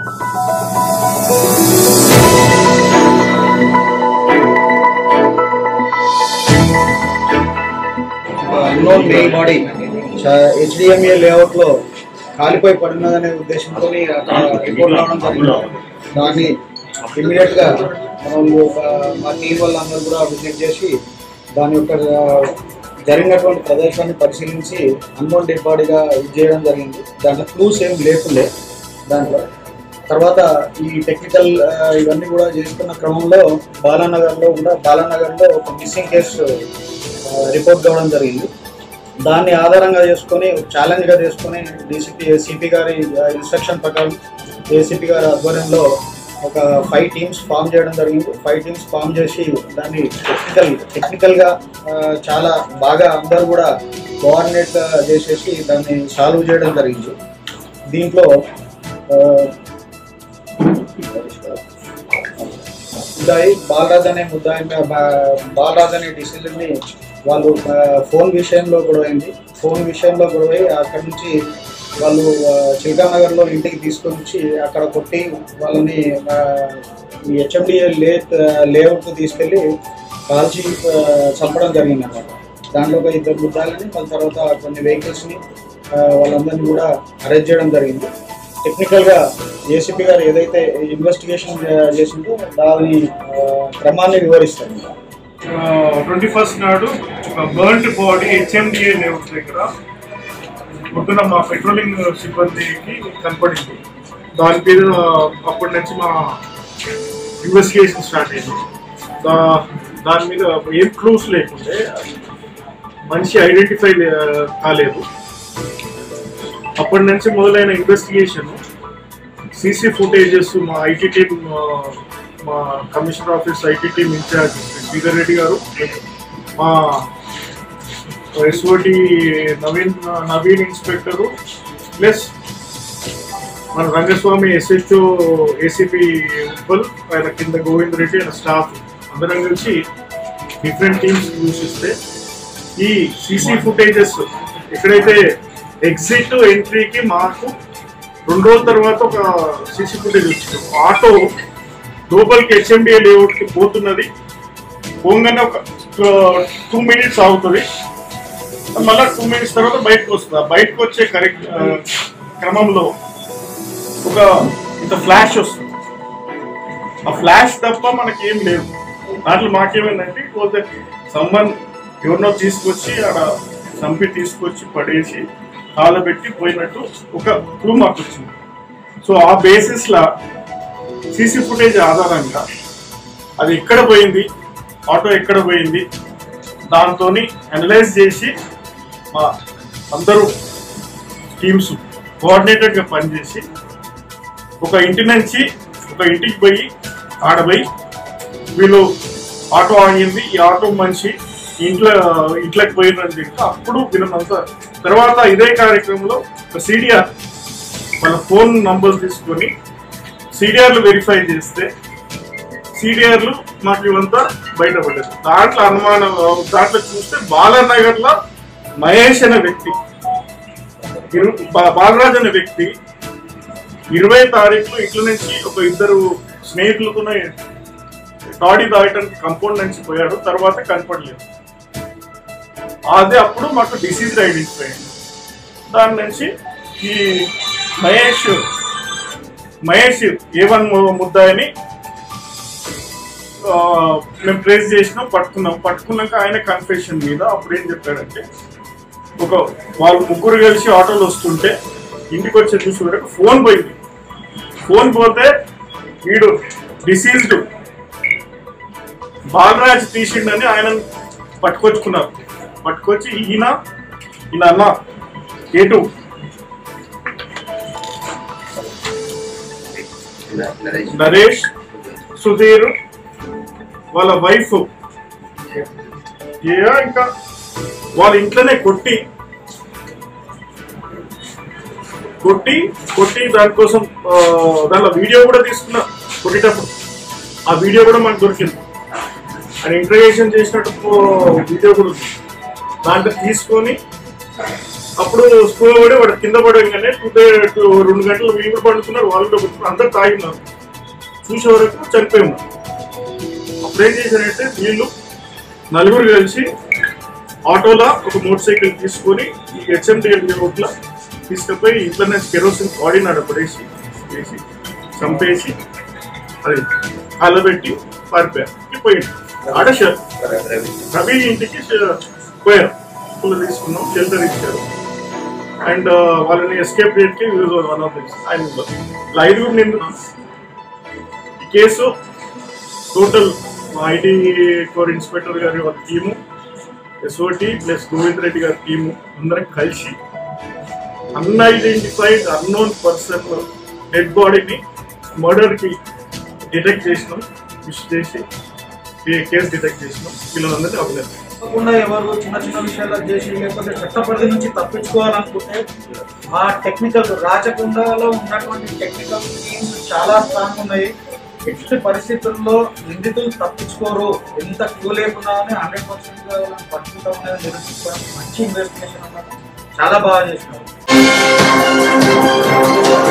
unknown male body హెచ్డిఎంఏ layout లో కాలిపోయి పడినదనే ఉద్దేశంతో అక్కడ రిపోర్ట్ రావడం జరిగింది దాన్ని ఇమ్మీడియట్ గా మనం ఒక- మా టీం వాళ్ళందరూ కూడా విజిట్ చేసి దాని యొక్క ఆ, జరిగినటువంటి ప్రదేశాన్ని పరిశీలించి అన్నోన్ డెడ్ బాడీగా ఇది చేయడం జరిగింది దాంట్లో క్లూస్ ఏం లేకుండే దాంట్లో తర్వాత ఈ టెక్నికల్ ఆ, ఇవన్నీ కూడా చేస్తున్న క్రమంలో బాలానగర్లో కూడా బాలానగర్లో ఒక మిస్సింగ్ కేసు రిపోర్ట్ కావడం జరిగింది దాన్ని ఆధారంగా చేసుకొని ఛాలెంజ్గా చేసుకొని డీసీపీ ఏసీపీ గారి ఇన్స్ట్రక్షన్ ప్రకారం ఏసీపీ గారి ఆధ్వర్యంలో ఒక ఫైవ్ టీమ్స్ ఫామ్ చేయడం జరిగింది ఫైవ్ టీమ్స్ ఫామ్ చేసి దాన్ని టెక్నికల్ టెక్నికల్గా చాలా బాగా అందరూ కూడా కోఆర్డినేట్గా చేసేసి దాన్ని సాల్వ్ చేయడం జరిగింది దీంట్లో ఆ, ముద్దాయి బాలరాజ్ అనే ముద్దాయి మీద బా- బాలరాజ్ అనే డిసిజన్ ని వాళ్ళు ఆ, ఫోన్ విషయంలో గొడవ అయింది ఫోన్ విషయంలో గొడవ అయ్యి అక్కడ నుంచి వాళ్ళు ఆ, చిల్కానగర్ లో ఇంటికి తీసుకొని వచ్చి అక్కడ కొట్టి వాళ్ళని ఆ, ఈ హెచ్ఎండిఏ లే లేఅవుట్ కు తీసుకెళ్లి కాల్చి ఆ, చంపడం జరిగింది అన్నమాట దాంట్లో ఒక ఇద్దరు ముద్దాలని మళ్ళీ తర్వాత కొన్ని వెహికల్స్ ని ఆ, వాళ్ళందరినీ కూడా అరెస్ట్ చేయడం జరిగింది టెక్నికల్ గా ఏసీపీ గారు ఏదైతే ఇన్వెస్టిగేషన్ చేసిందో దాని ఆ, క్రమాన్ని వివరిస్తారు ట్వంటీ ఫస్ట్ నాడు ఒక బర్ంట్ బాడీ హెచ్ఎండిఏ లేఅవుట్ దగ్గర పొద్దున మా పెట్రోలింగ్ సిబ్బందికి కనపడింది దాని మీద అప్పటి నుంచి మా ఇన్వెస్టిగేషన్ స్టార్ట్ అయింది దా- దాని మీద ఏం క్లూస్ లేకుంటే మనిషి ఐడెంటిఫై కాలేదు అప్పటి నుంచి మొదలైన ఇన్వెస్టిగేషన్ సీసీ ఫుటేజెస్ మా ఐటీ టీమ్ మా commissioner office IT team incharge Sridhar Reddy గారు మా SOT Naveen Naveen inspector plus మన రంగస్వామి ఎస్హెచ్ఓ ఏసీపీ ఉప్పల్ ఆయన కింద గోవింద్ రెడ్డి ఆయన స్టాఫ్ అందరం కలిసి డిఫరెంట్ టీమ్స్ చూసిస్తే ఈ సీసీ ఫుటేజెస్ ఎక్కడైతే ఎగ్జిట్ ఎంట్రీకి మాకు రెండు రోజుల తర్వాత ఒక సీసీ ఫుటేజ్ వచ్చింది ఆటో లోపలికి హెచ్ఎండిఏ లేఅవుట్కి పోతున్నది పోగానే ఒక టూ మినిట్స్ అవుతుంది మళ్ళీ టూ మినిట్స్ తర్వాత బయటకు వస్తుంది ఆ బయటకు వచ్చే కరెక్ట్ క్రమంలో ఒక ఇంత ఫ్లాష్ వస్తుంది ఆ ఫ్లాష్ తప్ప మనకి ఏం లేదు దాంట్లో మాకేమైందంటే పోతే సమ్మన్ ఎవరినో తీసుకొచ్చి ఆడ చంపి తీసుకొచ్చి పడేసి కాలబెట్టి పోయినట్టు ఒక క్లూ మాకు వచ్చింది సో ఆ బేసిస్ లా సీసీ ఫుటేజ్ ఆధారంగా అది ఎక్కడ పోయింది ఆటో ఎక్కడ పోయింది దాంతో అనలైజ్ చేసి మా అందరూ టీమ్స్ కోఆర్డినేటెడ్గా పనిచేసి ఒక ఇంటి నుంచి ఒక ఇంటికి పోయి ఆడపోయి వీళ్ళు ఆటో ఆగింది ఈ ఆటో మనిషి ఇంట్లో ఇంట్లోకి పోయినని చెప్తే అప్పుడు వీళ్ళంతా తర్వాత ఇదే కార్యక్రమంలో ఒక సీడిఆర్ వాళ్ళ ఫోన్ నంబర్ తీసుకొని సీడిఆర్లు వెరిఫై చేస్తే సీడిఆర్లు మాకు ఇవంతా బయటపడ్డది దాంట్లో అనుమానం దాంట్లో చూస్తే బాలనగర్ లో మహేష్ అనే వ్యక్తి ఇరు- బా- బాలరాజ్ అనే వ్యక్తి ఇరవై తారీఖులో ఇట్ల నుంచి ఒక ఇద్దరు స్నేహితులతో తాడి దాయటానికి కంపౌండ్ నుంచి పోయాడు తర్వాత కనపడలేదు అదే అప్పుడు మాకు డిసీజ్ ఐడెంటిఫై అయింది దాని నుంచి ఈ మహేష్ మహేష్ ఏ వన్ ముద్దాయని ఆ, మేము ట్రేస్ చేసినాం పట్టుకున్నాం పట్టుకున్నాక ఆయన కన్ఫెషన్ మీద అప్పుడు ఏం చెప్పాడంటే ఒక వాళ్ళు ముగ్గురు కలిసి ఆటోలో వస్తుంటే ఇంటికి వచ్చే చూసి వరకు ఫోన్ పోయింది ఫోన్ పోతే వీడు డిసీజ్డ్ బాలరాజ్ తీసిండని ఆయన పట్టుకొచ్చుకున్నారు పట్టుకొచ్చి ఈయన ఈయన అన్న ఏటు నరేష్ సుధీర్ వాళ్ళ వైఫ్ ఏ ఇంకా వాళ్ళ ఇంట్లోనే కొట్టి కొట్టి కొట్టి దానికోసం ఆ, దానిలో వీడియో కూడా తీసుకున్నా కొట్టేటప్పుడు ఆ వీడియో కూడా మనకు దొరికింది ఆయన ఇంటర్వ్యూషన్ చేసినట్టు వీడియో కూడా ఉంది దాంట్లో తీసుకొని అప్పుడు స్కూల్ పడి వాడు కింద పడగానే టూ డే టూ రెండు గంటలు వీళ్ళు కూడా పడుతున్నారు వాళ్ళు కూడా పడుతున్నారు అందరు తాగి ఉన్నారు చూసే వరకు చనిపోయి ఉన్నారు అప్పుడు ఏం చేశారంటే వీళ్ళు నలుగురు కలిసి ఆటోలో ఒక మోటార్ సైకిల్ తీసుకొని ఈ హెచ్ఎండిఎల్ రోడ్ల తీసుకుపోయి ఇంట్లో నుంచి కెరోసిన్ బాడీ నాడ పడేసి వేసి చంపేసి అది కాలబెట్టి పారిపోయారు పోయింది ఆడ ష- రవి ఇంటికి ష- పోయారు పుల్ల తీసుకున్నాం షెల్టర్ ఇచ్చారు అండ్ వాళ్ళని ఎస్కేప్ చేయడానికి వన్ ఆఫ్ ఆయన ఇలా ఐదుగురు నిండు ఈ case total IT core inspector గారి వాళ్ళ team SOT plus Govind Reddy గారి టీము అందరం కలిసి అన్ఐడెంటిఫైడ్ అన్నోన్ పర్సన్ డెడ్ బాడీని మర్డర్కి డిటెక్ట్ చేసినాం విష్ చేసి కేసు డిటెక్ట్ చేసినాం వీళ్ళందరినీ అభినందన తప్పకుండా ఎవరు చిన్న చిన్న విషయాలు చేసి లేకపోతే చట్ట పరిధి నుంచి తప్పించుకోవాలనుకుంటే ఆ టెక్నికల్ రాచకొండలో ఉన్నటువంటి టెక్నికల్ టీమ్స్ చాలా స్ట్రాంగ్ ఉన్నాయి ఎట్టి పరిస్థితుల్లో నిందితులు తప్పించుకోరు ఎంత క్యూ లేకున్నా అని హండ్రెడ్ పర్సెంట్ పట్టుకుంటామని నిరూపించుకోవడం మంచి ఇన్వెస్టిగేషన్ అన్నమాట చాలా బాగా చేసినారు